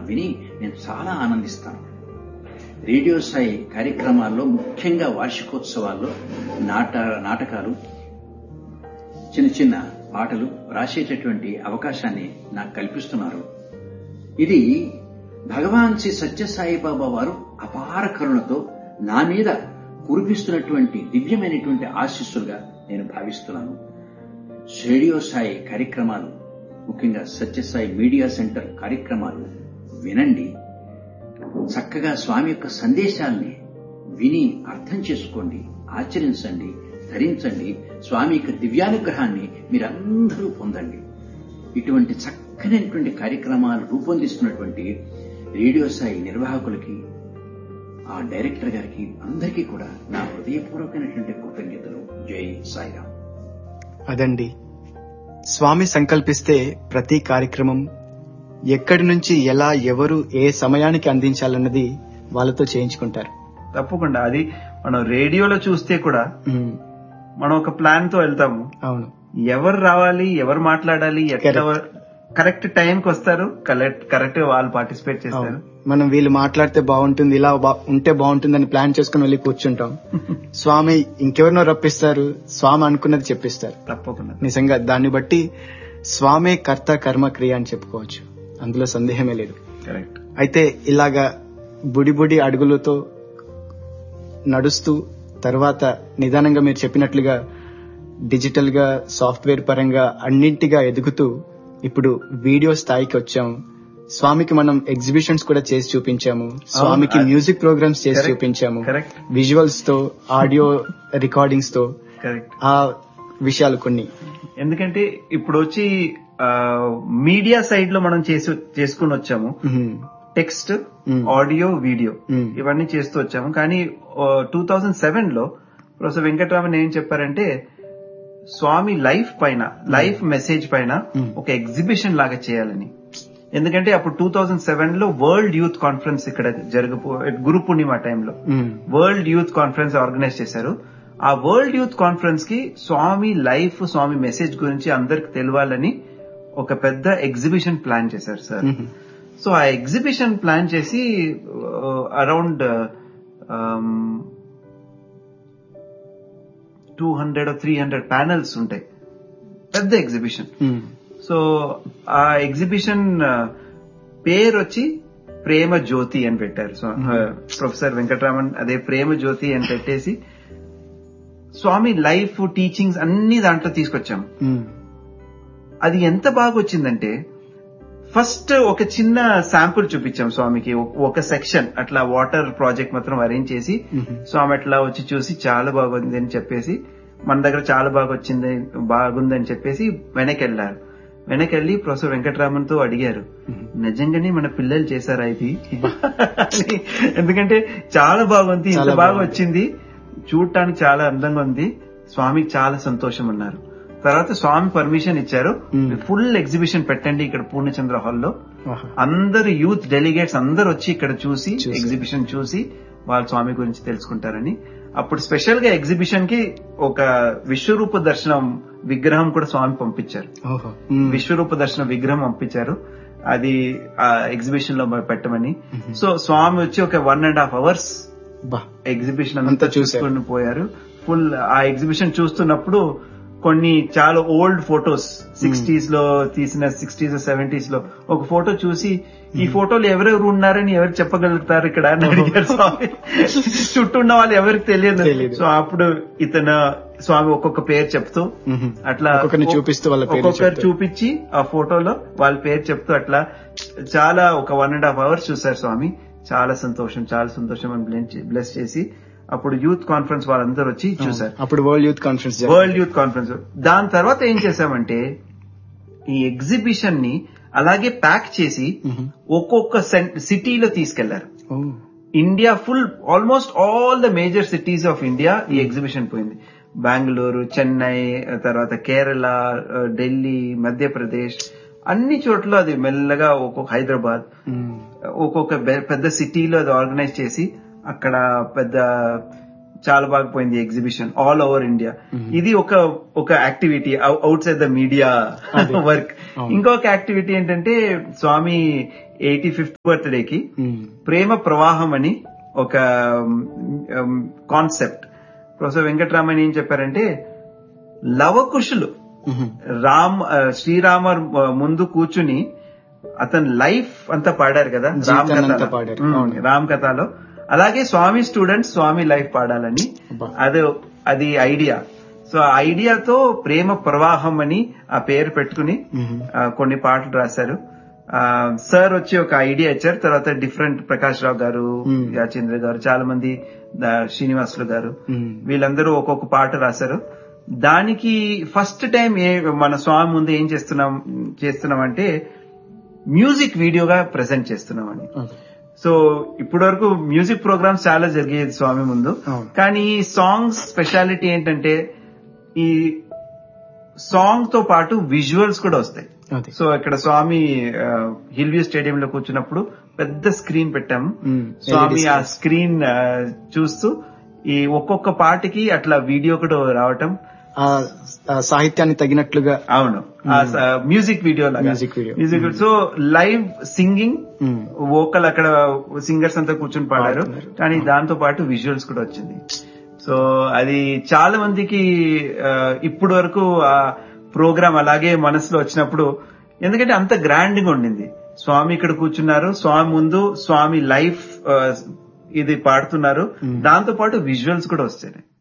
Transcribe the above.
విని నేను చాలా ఆనందిస్తాను రేడియో స్థాయి కార్యక్రమాల్లో ముఖ్యంగా వార్షికోత్సవాల్లో నాట నాటకాలు చిన్న చిన్న పాటలు రాసేటటువంటి అవకాశాన్ని నాకు కల్పిస్తున్నారు ఇది భగవాన్ శ్రీ సత్యసాయిబాబా వారు అపార కరుణతో నా మీద కురిపిస్తున్నటువంటి దివ్యమైనటువంటి ఆశీస్సులుగా నేను భావిస్తున్నాను రేడియో స్థాయి కార్యక్రమాలు ముఖ్యంగా సత్యసాయి మీడియా సెంటర్ కార్యక్రమాలు వినండి చక్కగా స్వామి యొక్క సందేశాల్ని విని అర్థం చేసుకోండి ఆచరించండి ధరించండి స్వామి యొక్క దివ్యానుగ్రహాన్ని మీరందరూ పొందండి ఇటువంటి చక్కనైనటువంటి కార్యక్రమాలు రూపొందిస్తున్నటువంటి రేడియో స్థాయి నిర్వాహకులకి ఆ డైరెక్టర్ గారికి అందరికీ కూడా నా హృదయపూర్వకమైనటువంటి కృతజ్ఞతలు జై సాయిరామ్ అదండి స్వామి సంకల్పిస్తే ప్రతి కార్యక్రమం ఎక్కడి నుంచి ఎలా ఎవరు ఏ సమయానికి అందించాలన్నది వాళ్ళతో చేయించుకుంటారు తప్పకుండా అది మనం రేడియోలో చూస్తే కూడా ఉమ్, మనం ఒక ప్లాన్ తో వెళ్తాము అవును ఎవరు రావాలి ఎవరు మాట్లాడాలి ఎట్లా కరెక్ట్ టైంకి వస్తారు కరెక్ట్ కరెక్ట్ వాళ్ళు పార్టిసిపేట్ చేస్తారు అవును. మనం వీళ్ళు మాట్లాడితే బాగుంటుంది ఇలా బా- ఉంటే బాగుంటుందని ప్లాన్ చేసుకుని వెళ్ళి కూర్చుంటాం స్వామి ఇంకెవరినో రప్పిస్తారు స్వామి అనుకున్నది చెప్పిస్తారు తప్పకుండా నిజంగా దాన్ని బట్టి స్వామే కర్త కర్మ క్రియ అని చెప్పుకోవచ్చు అందులో సందేహమే లేదు కరెక్ట్ అయితే ఇలాగా బుడి బుడి అడుగులతో నడుస్తూ తర్వాత నిదానంగా మీరు చెప్పినట్లుగా డిజిటల్ గా సాఫ్ట్వేర్ పరంగా అన్నింటిగా ఎదుగుతూ ఇప్పుడు వీడియో స్థాయికి వచ్చాము స్వామికి మనం ఎగ్జిబిషన్స్ కూడా చేసి చూపించాము స్వామికి అది- మ్యూజిక్ ప్రోగ్రామ్స్ చేసి Correct. చూపించాము కరెక్ట్ విజువల్స్ తో ఆడియో రికార్డింగ్స్ తో కరెక్ట్ ఆ విషయాలు కొన్ని ఎందుకంటే ఇప్పుడు వచ్చి మీడియా సైడ్ లో మనం చేసి చేసుకుని వచ్చాము ఉహుం, text Mm. Audio video Mm. ఇవన్నీ చేస్తూ వచ్చాము కానీ టూ థౌజండ్ సెవెన్ లో ప్రొఫెసర్ వెంకటరామన్ ఏం చెప్పారంటే స్వామి లైఫ్ పైన లైఫ్ మెసేజ్ పైన Mm. ఒక ఎగ్జిబిషన్ లాగా చేయాలని ఎందుకంటే అప్పుడు టూ థౌజండ్ సెవెన్ లో వరల్డ్ యూత్ కాన్ఫరెన్స్ ఇక్కడ జరగపో గురు పూర్ణిమ టైంలో ఉమ్, వరల్డ్ యూత్ కాన్ఫరెన్స్ ఆర్గనైజ్ చేశారు ఆ వరల్డ్ యూత్ కాన్ఫరెన్స్ కి స్వామి లైఫ్ స్వామి మెసేజ్ గురించి అందరికి తెలియాలని ఒక పెద్ద ఎగ్జిబిషన్ ప్లాన్ చేశారు సార్ ఉహుం, సో ఆ ఎగ్జిబిషన్ ప్లాన్ చేసి around two hundred three hundred panels ఉంటాయి పెద్ద ఎగ్జిబిషన్ ఉమ్, సో ఆ ఎగ్జిబిషన్ పేరు వచ్చి ప్రేమ జ్యోతి అని పెట్టారు సో ప్రొఫెసర్ వెంకటరామన్ అదే ప్రేమ జ్యోతి అని పెట్టేసి స్వామి లైఫ్ టీచింగ్స్ అన్ని దాంట్లో తీసుకొచ్చాం ఉమ్, అది ఎంత బాగా వచ్చిందంటే ఫస్ట్ ఒక చిన్న శాంపుల్ చూపించాం స్వామికి ఒక- ఒక సెక్షన్ అట్లా వాటర్ ప్రాజెక్ట్ మాత్రం అరేంజ్ చేసి ఉహుం. స్వామి అట్లా వచ్చి చూసి చాలా బాగుంది అని చెప్పేసి మన దగ్గర చాలా బాగా వచ్చింది బాగుంది అని చెప్పేసి వెనక్కి వెళ్ళారు వెనక్కి వెళ్ళి ప్రొఫెసర్ వెంకటరామన్ తో అడిగారు నిజంగానే మన పిల్లలు చేశారా ఇది అని. ఎందుకంటే చాలా బాగుంది ఇంత చాలా బాగా బాగుంది. వచ్చింది చూడటానికి చాలా అందంగా ఉంది స్వామికి చాలా సంతోషం అన్నారు తర్వాత స్వామి పర్మిషన్ ఇచ్చారు Hmm. ఫుల్ ఎగ్జిబిషన్ పెట్టండి ఇక్కడ పూర్ణచంద్ర హాల్లో ఆహా. అందరు యూత్ డెలిగేట్స్ అందరు వచ్చి ఇక్కడ చూసి చూసి. ఎగ్జిబిషన్ చూసి వాళ్ళ స్వామి గురించి తెలుసుకుంటారని అప్పుడు స్పెషల్ గా ఎగ్జిబిషన్ కి ఒక విశ్వరూప దర్శనం విగ్రహం కూడా స్వామి పంపించారు ఓహో ఉమ్, విశ్వరూప దర్శన విగ్రహం పంపించారు అది ఆ ఎగ్జిబిషన్ లో పెట్టమని Mhm. సో స్వామి వచ్చి ఒక వన్ అండ్ హాఫ్ అవర్స్ బా ఎగ్జిబిషన్ అంతా అంతా చూశారు. చూసుకొని పోయారు ఫుల్ ఆ ఎగ్జిబిషన్ చూస్తున్నప్పుడు కొన్ని చాలా ఓల్డ్ ఫొటోస్ సిక్స్టీస్ లో తీసిన సిక్స్టీస్ సెవెంటీస్ లో ఒక ఫోటో చూసి ఈ ఫోటోలు ఎవరెవరు ఉన్నారని ఎవరు చెప్పగలుగుతారు ఇక్కడ అని అడిగారు స్వామి చుట్టూ ఉన్న వాళ్ళు ఎవరికి తెలియదు తెలీదు. సో అప్పుడు ఇతను స్వామి ఒక్కొక్క పేరు చెప్తూ ఉహుం. అట్లా ఒక్కొక్కరిని చూపిస్తూ వాళ్ళ పేర్లు ఒక్కొక్కరు చెప్తూ. చూపించి ఆ ఫోటోలో వాళ్ళ పేరు చెప్తూ అట్లా చాలా ఒక వన్ అండ్ హాఫ్ అవర్స్ చూశారు స్వామి చాలా సంతోషం చాలా సంతోషం అని బ్లెస్ చేసి అప్పుడు యూత్ కాన్ఫరెన్స్ వాళ్ళందరూ వచ్చి చూశారు అప్పుడు వరల్డ్ యూత్ కాన్ఫరెన్స్ జరిగింది. వరల్డ్ యూత్ కాన్ఫరెన్స్ దాని తర్వాత ఏం చేశామంటే ఈ ఎగ్జిబిషన్ ని అలాగే ప్యాక్ చేసి మ్మ్. ఒక్కొక్క సిటీలో తీసుకెళ్లారు ఓ, India full almost all the major cities of India ఈ ఎగ్జిబిషన్ పోయింది బెంగళూరు చెన్నై తర్వాత కేరళ ఆ, ఢిల్లీ మధ్యప్రదేశ్ అన్ని చోట్ల అది మెల్లగా ఒక్కొక్క హైదరాబాద్ మ్మ్. ఒక్కొక్క బె- పెద్ద సిటీలో అది ఆర్గనైజ్ చేసి అక్కడ పెద్ద చాలా బాగా పోయింది ఎగ్జిబిషన్ ఆల్ ఓవర్ ఇండియా ఇది ఒక ఒక activity outside the media అదే. వర్క్ అవును. ఇంకొక యాక్టివిటీ ఏంటంటే స్వామి ఎయిటీ ఫిఫ్త్ బర్త్డేకి ఉమ్, ప్రేమ ప్రవాహం అని ఒక కాన్సెప్ట్ ప్రొఫెసర్ వెంకటరామన్ ఏం చెప్పారంటే లవకుశులు ఉమ్, రామ్ ఆ, శ్రీరామర్ ఆ, ముందు కూర్చుని అతని లైఫ్ అంతా పాడారు కదా రామ్ జీవితాన్నంతా కథలో. పాడారు. ఉమ్, అవును. రామ్ కథలో అలాగే స్వామి స్టూడెంట్స్ స్వామి లైఫ్ పాడాలని అబ్బా. అదే అది ఐడియా సో ఆ ఐడియాతో ప్రేమ ప్రవాహం అని ఆ పేరు పెట్టుకుని ఉమ్, ఆ, కొన్ని పాటలు రాశారు ఆ, సార్ వచ్చి ఒక ఐడియా ఇచ్చారు తర్వాత డిఫరెంట్ ప్రకాష్ రావు గారు Hmm. యాచంద్ర గారు చాలా మంది దా- శ్రీనివాసులు గారు ఉమ్, వీళ్ళందరూ ఒక్కొక్క పాట రాశారు దానికి ఫస్ట్ టైం ఏ మన స్వామి ముందు ఏం చేస్తున్నాం చేస్తున్నామంటే మ్యూజిక్ వీడియోగా ప్రెజెంట్ చేస్తున్నామని ఓకే. సో ఇప్పటి వరకు మ్యూజిక్ ప్రోగ్రామ్స్ చాలా జరిగేది స్వామి ముందు అవును. కానీ ఈ సాంగ్స్ స్పెషాలిటీ ఏంటంటే ఈ సాంగ్ తో పాటు విజువల్స్ కూడా వస్తాయి అదే సో ఇక్కడ స్వామి హిల్ వ్యూ స్టేడియం లో కూర్చున్నప్పుడు పెద్ద స్క్రీన్ పెట్టాము ఉమ్, స్వామి LED ఆ స్క్రీన్ చూస్తూ ఈ ఒక్కొక్క పాటకి అట్లా వీడియో కూడా రావటం ఆ ఆ సాహిత్యాన్ని తగినట్లుగా అవును మ్యూజిక్ వీడియో లాగా Music video. Music so live singing ఉమ్, వోకల్ అక్కడ సింగర్స్ అంతా కూర్చొని పాడారు పాడుతున్నారు. కానీ దాంతో పాటు విజువల్స్ కూడా వచ్చింది సో అది చాలా మందికి ఆ, ఇప్పుడు వరకు ఆ ప్రోగ్రామ్ అలాగే మనసులో వచ్చినప్పుడు ఎందుకంటే అంత గ్రాండ్ గా ఉండింది స్వామి ఇక్కడ కూర్చున్నారు స్వామి ముందు స్వామి లైఫ్ ఇది పాడుతున్నారు Hmm. దాంతో పాటు విజువల్స్ కూడా వస్తాయి